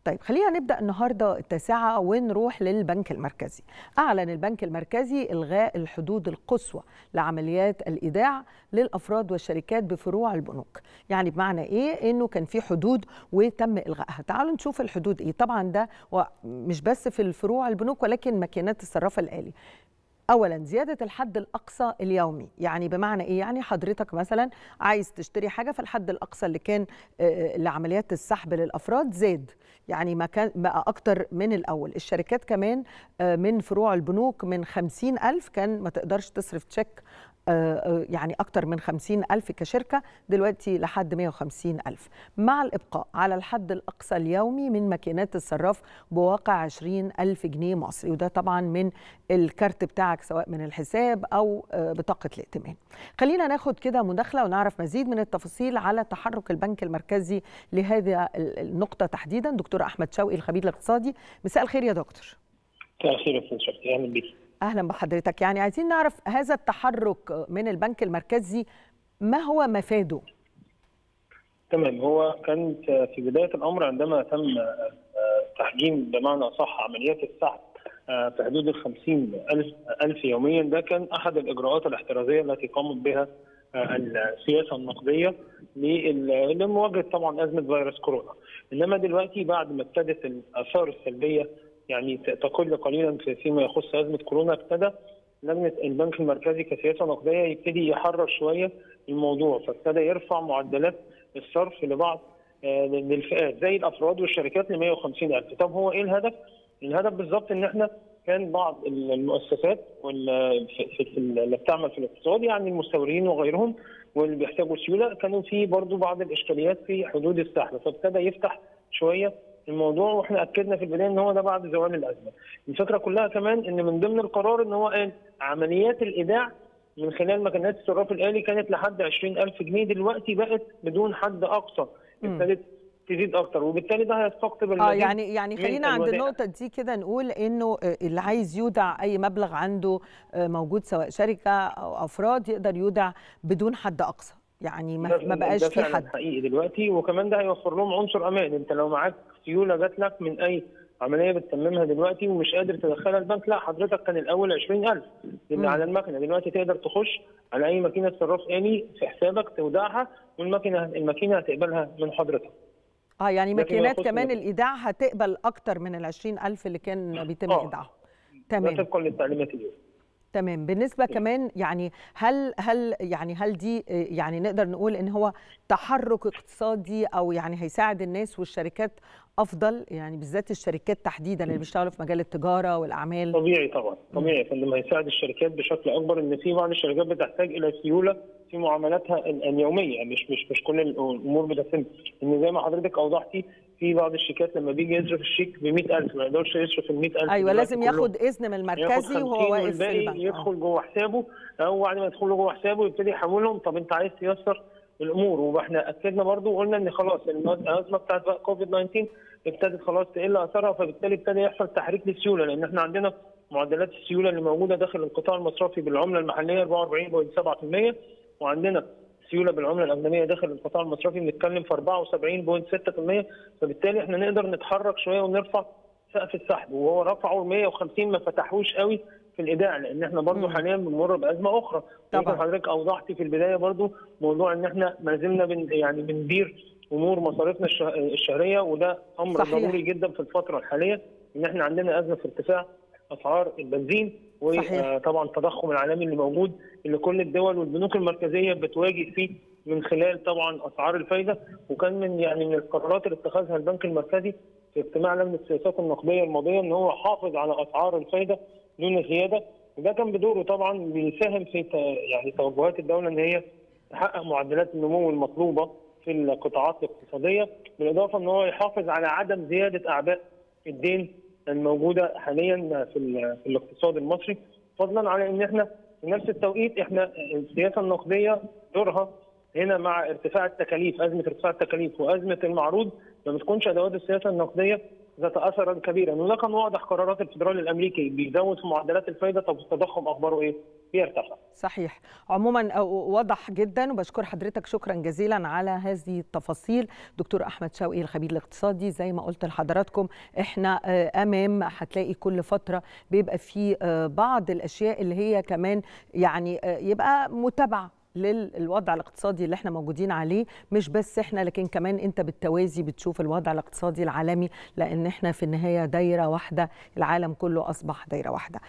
طيب خلينا نبدا النهارده التاسعه ونروح للبنك المركزي. اعلن البنك المركزي الغاء الحدود القصوى لعمليات الايداع للافراد والشركات بفروع البنوك. يعني بمعنى ايه؟ انه كان في حدود وتم الغائها. تعالوا نشوف الحدود ايه. طبعا ده مش بس في الفروع البنوك ولكن ماكينات الصرافه الالي. اولا زياده الحد الاقصى اليومي يعني بمعنى ايه يعني حضرتك مثلا عايز تشتري حاجه فالحد الاقصى اللي كان لعمليات السحب للافراد زاد يعني ما كان بقى اكتر من الاول الشركات كمان من فروع البنوك من خمسين ألف كان ما تقدرش تصرف تشيك يعني أكتر من خمسين ألف كشركة دلوقتي لحد 150 ألف مع الإبقاء على الحد الأقصى اليومي من ماكينات الصراف بواقع 20 ألف جنيه مصري وده طبعا من الكارت بتاعك سواء من الحساب أو بطاقة الائتمان خلينا ناخد كده مداخلة ونعرف مزيد من التفاصيل على تحرك البنك المركزي لهذه النقطة تحديدا دكتور أحمد شوقي الخبير الاقتصادي مساء الخير يا دكتور مساء الخير يا استاذ شرقي اهلا بيك اهلا بحضرتك يعني عايزين نعرف هذا التحرك من البنك المركزي ما هو مفاده تمام هو كانت في بدايه الامر عندما تم تحجيم بمعنى اصح عمليات السحب في حدود ال 50 ألف, ألف يوميا ده كان أحد الإجراءات الاحترازية التي قامت بها السياسة النقدية لمواجهة طبعا أزمة فيروس كورونا إنما دلوقتي بعد ما ابتدت الآثار السلبية يعني تقل قليلا فيما يخص ازمه كورونا ابتدى لجنه البنك المركزي كسياسه نقديه يبتدي يحرر شويه الموضوع فابتدى يرفع معدلات الصرف لبعض للفئات زي الافراد والشركات ل 150 الف طب هو ايه الهدف؟ الهدف بالظبط ان احنا كان بعض المؤسسات اللي بتعمل في الاقتصاد يعني المستوردين وغيرهم واللي بيحتاجوا سيوله كانوا في برضه بعض الاشكاليات في حدود السحب فابتدى يفتح شويه الموضوع واحنا اكدنا في البدايه ان هو ده بعد زوال الازمه. الفكره كلها كمان ان من ضمن القرار ان هو قال عمليات الايداع من خلال ماكينات الصراف الالي كانت لحد 20000 جنيه دلوقتي بقت بدون حد اقصى ابتدت تزيد اكتر وبالتالي ده هيستقطب اه يعني يعني خلينا عند النقطه دي كده نقول انه اللي عايز يودع اي مبلغ عنده موجود سواء شركه او افراد يقدر يودع بدون حد اقصى يعني ما, ما بقاش في حد حقيقي دلوقتي وكمان ده هيوفر لهم عنصر امان انت لو معاك سيوله جات لك من اي عمليه بتتممها دلوقتي ومش قادر تدخلها البنك لا حضرتك كان الاول 20000 يبقى على المكنه دلوقتي تقدر تخش على اي ماكينه صراف آلي في حسابك تودعها والماكينه الماكينه هتقبلها من حضرتك اه يعني ماكينات كمان الايداع هتقبل اكتر من ال 20000 اللي كان بيتم آه. ايداعهم تمام طبقا للتعليمات اليوم تمام بالنسبه كمان يعني هل هل يعني هل دي يعني نقدر نقول ان هو تحرك اقتصادي او يعني هيساعد الناس والشركات افضل يعني بالذات الشركات تحديدا اللي بيشتغلوا في مجال التجاره والاعمال طبيعي طبعا طبيعي يا فندم هيساعد الشركات بشكل اكبر ان في بعض الشركات بتحتاج الى سيوله في معاملاتها اليوميه مش مش مش كل الامور بتتم ان زي ما حضرتك اوضحتي في بعض الشيكات لما بيجي يصرف الشيك ب 100000 ما يقدرش يصرف ال 100000 ايوه لازم ياخد اذن من المركزي وهو واقف في البنك يدخل جوه حسابه او بعد ما يدخل جوه حسابه يبتدي يحولهم طب انت عايز تيسر الامور واحنا اكدنا برضو وقلنا ان خلاص الازمه بتاعت كوفيد 19 ابتدت خلاص تقل اثرها فبالتالي ابتدى يحصل تحريك للسيوله لان احنا عندنا معدلات السيوله اللي موجوده داخل القطاع المصرفي بالعمله المحليه 44.7% وعندنا سيوله بالعمله الاجنبيه داخل القطاع المصرفي بنتكلم في 74.6% فبالتالي احنا نقدر نتحرك شويه ونرفع سقف السحب وهو رفعه 150 ما فتحوش قوي في الايداع لان احنا برضو حاليا بنمر بازمه اخرى طبعا حضرتك اوضحتي في البدايه برضو موضوع ان احنا ما زلنا بن يعني بندير امور مصاريفنا الشهريه وده امر صحيح. ضروري جدا في الفتره الحاليه ان احنا عندنا ازمه في ارتفاع اسعار البنزين وطبعا التضخم العالمي اللي موجود اللي كل الدول والبنوك المركزيه بتواجه فيه من خلال طبعا اسعار الفايده وكان من يعني من القرارات اللي اتخذها البنك المركزي في اجتماع لجنه السياسات النقديه الماضيه ان هو حافظ على اسعار الفايده دون زياده وده كان بدوره طبعا بيساهم في يعني توجهات الدوله ان هي تحقق معدلات النمو المطلوبه في القطاعات الاقتصاديه بالاضافه ان هو يحافظ على عدم زياده اعباء الدين الموجوده حاليا في, في الاقتصاد المصري فضلا على ان احنا في نفس التوقيت احنا السياسه النقديه دورها هنا مع ارتفاع التكاليف ازمه ارتفاع التكاليف وازمه المعروض ما بتكونش ادوات السياسه النقديه ذات اثرا كبيرا وده كان واضح قرارات الفدرالي الامريكي بيزود في معدلات الفائده طب التضخم اخباره ايه؟ بيرتفع. صحيح عموما واضح جدا وبشكر حضرتك شكرا جزيلا على هذه التفاصيل دكتور احمد شوقي الخبير الاقتصادي زي ما قلت لحضراتكم احنا امام هتلاقي كل فتره بيبقى في بعض الاشياء اللي هي كمان يعني يبقى متابعه للوضع الاقتصادي اللي احنا موجودين عليه مش بس احنا لكن كمان انت بالتوازي بتشوف الوضع الاقتصادي العالمي لان احنا في النهايه دايره واحده العالم كله اصبح دايره واحده